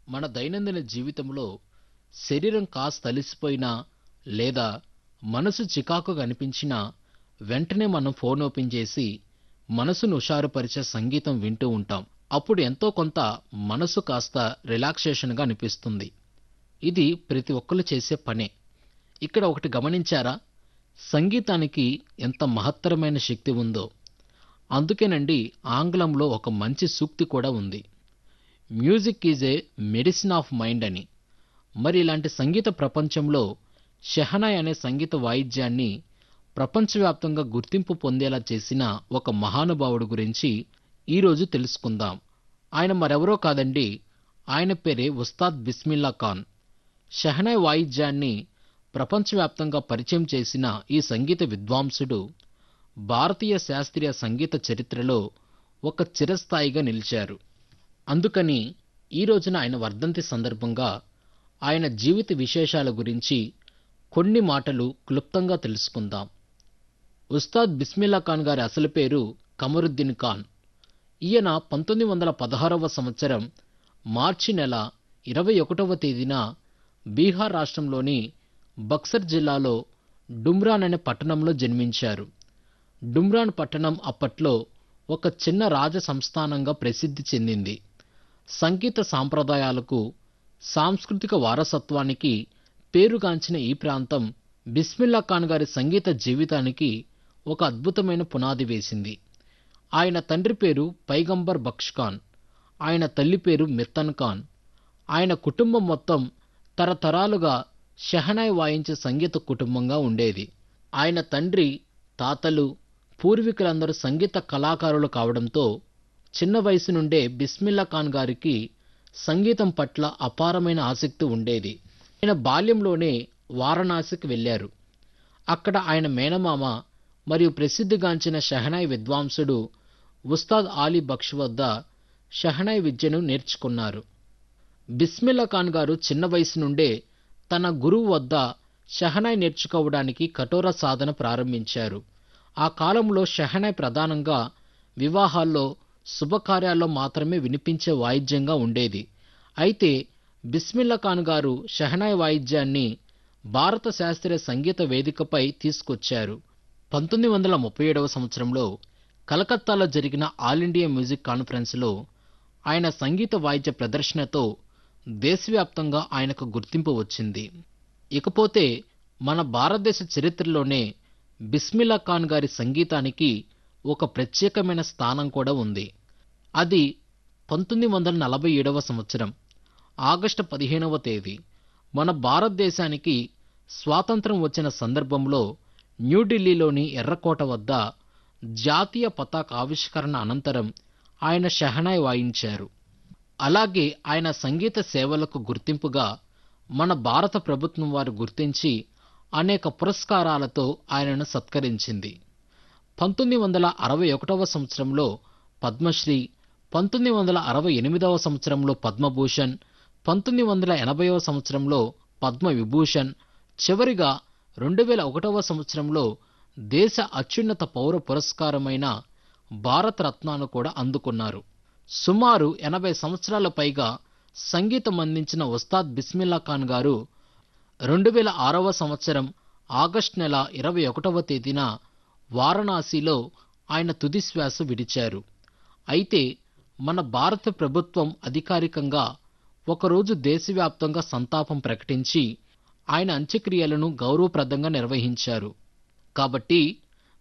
మన దైనందిన జీవితంలో శరీరం కాస్త అలిసిపోయినా లేదా మనసు చికాకుగా అనిపించినా వెంటనే మనం ఫోన్ ఓపెన్ చేసి మనసును హుషారుపరిచే సంగీతం వింటూ ఉంటాం అప్పుడు ఎంతో కొంత మనసు కాస్త రిలాక్సేషన్గా అనిపిస్తుంది ఇది ప్రతి ఒక్కరు చేసే పనే ఇక్కడ ఒకటి గమనించారా సంగీతానికి ఎంత మహత్తరమైన శక్తి ఉందో అందుకేనండి ఆంగ్లంలో ఒక మంచి సూక్తి కూడా ఉంది music is a medicine of mind అని మరి ఇలాంటి సంగీత ప్రపంచంలో షెహనాయ్ అనే సంగీత వాయిద్యాన్ని ప్రపంచవ్యాప్తంగా గుర్తింపు పొందేలా చేసిన ఒక మహానుభావుడు గురించి ఈరోజు తెలుసుకుందాం ఆయన మరెవరో కాదండి ఆయన పేరే ఉస్తాద్ బిస్మిల్లా ఖాన్ షెహనాయ్ వాయిద్యాన్ని ప్రపంచవ్యాప్తంగా పరిచయం చేసిన ఈ సంగీత విద్వాంసుడు భారతీయ శాస్త్రీయ సంగీత చరిత్రలో ఒక చిరస్థాయిగా నిలిచారు అందుకని ఈ రోజున ఆయన వర్ధంతి సందర్భంగా ఆయన జీవిత విశేషాల గురించి కొన్ని మాటలు క్లుప్తంగా తెలుసుకుందాం ఉస్తాద్ బిస్మిల్లా ఖాన్ గారి అసలు పేరు కమరుద్దీన్ ఖాన్ ఈయన పంతొమ్మిది వందల పదహారవ సంవత్సరం మార్చి నెల ఇరవై ఒకటవ తేదీన బీహార్ రాష్ట్రంలోని బక్సర్ జిల్లాలో డుమ్రాన్ అనే పట్టణంలో జన్మించారు డుమ్రాన్ పట్టణం అప్పట్లో ఒక చిన్న రాజ సంస్థానంగా ప్రసిద్ధి చెందింది సంగీత సాంప్రదాయాలకు సాంస్కృతిక వారసత్వానికి పేరుగాంచిన ఈ ప్రాంతం బిస్మిల్లా ఖాన్ గారి సంగీత జీవితానికి ఒక అద్భుతమైన పునాది వేసింది ఆయన తండ్రి పేరు పైగంబర్ బక్ష్ ఖాన్ ఆయన తల్లి పేరు మిత్తన్ ఖాన్ ఆయన కుటుంబం మొత్తం తరతరాలుగా షెహనాయ్ వాయించే సంగీత కుటుంబంగా ఉండేది ఆయన తండ్రి తాతలు పూర్వీకులందరూ సంగీత కళాకారులు కావడంతో చిన్న వయసు నుండే బిస్మిల్లా ఖాన్ గారికి సంగీతం పట్ల అపారమైన ఆసక్తి ఉండేది ఆయన బాల్యంలోనే వారణాసికి వెళ్ళారు అక్కడ ఆయన మేనమామ మరియు ప్రసిద్ధిగాంచిన షెహనాయ్ విద్వాంసుడు ఉస్తాద్ ఆలీ బక్ష్ వద్ద షెహనాయ్ విద్యను నేర్చుకున్నారు బిస్మిల్లా ఖాన్ గారు చిన్న వయసు నుండే తన గురువు వద్ద షెహనాయ్ నేర్చుకోవడానికి కఠోర సాధన ప్రారంభించారు ఆ కాలంలో షెహనాయ్ ప్రధానంగా వివాహాల్లో శుభకార్యాల్లో మాత్రమే వినిపించే వాయిద్యంగా ఉండేది అయితే బిస్మిల్లా ఖాన్ గారు షెహనాయ్ వాయిద్యాన్ని భారత శాస్త్రీయ సంగీత వేదికపై తీసుకొచ్చారు పంతొమ్మిది వందల ముప్పై ఏడవ సంవత్సరంలో కలకత్తాలో జరిగిన ఆల్ ఇండియా మ్యూజిక్ కాన్ఫరెన్స్లో ఆయన సంగీత వాయిద్య ప్రదర్శనతో దేశవ్యాప్తంగా ఆయనకు గుర్తింపు వచ్చింది ఇకపోతే మన భారతదేశ చరిత్రలోనే బిస్మిల్లా ఖాన్ గారి సంగీతానికి ఒక ప్రత్యేకమైన స్థానం కూడా ఉంది అది పంతొమ్మిది వందల నలభై ఏడవ సంవత్సరం ఆగస్టు పదిహేనవ తేదీ మన భారతదేశానికి స్వాతంత్రం వచ్చిన సందర్భంలో న్యూఢిల్లీలోని ఎర్రకోట వద్ద జాతీయ పతాక ఆవిష్కరణ అనంతరం ఆయన షెహనాయ్ వాయించారు అలాగే ఆయన సంగీత సేవలకు గుర్తింపుగా మన భారత ప్రభుత్వం వారు గుర్తించి అనేక పురస్కారాలతో ఆయనను సత్కరించింది పంతొమ్మిది వందల అరవై ఒకటవ సంవత్సరంలో పద్మశ్రీ పంతొమ్మిది వందల అరవై ఎనిమిదవ సంవత్సరంలో పద్మభూషణ్ పంతొమ్మిది వందల ఎనభైవ సంవత్సరంలో పద్మ విభూషణ్ చివరిగా రెండు వేల ఒకటవ సంవత్సరంలో దేశ అత్యున్నత పౌర పురస్కారమైన భారతరత్నాను కూడా అందుకున్నారు సుమారు ఎనభై సంవత్సరాల పైగా సంగీతం అందించిన ఉస్తాద్ బిస్మిల్లా ఖాన్ గారు రెండు వేల ఆరవ సంవత్సరం ఆగస్టు నెల ఇరవై ఒకటవ తేదీన వారణాసిలో ఆయన తుది శ్వాస విడిచారు అయితే మన భారత ప్రభుత్వం అధికారికంగా ఒకరోజు దేశవ్యాప్తంగా సంతాపం ప్రకటించి ఆయన అంత్యక్రియలను గౌరవప్రదంగా నిర్వహించారు కాబట్టి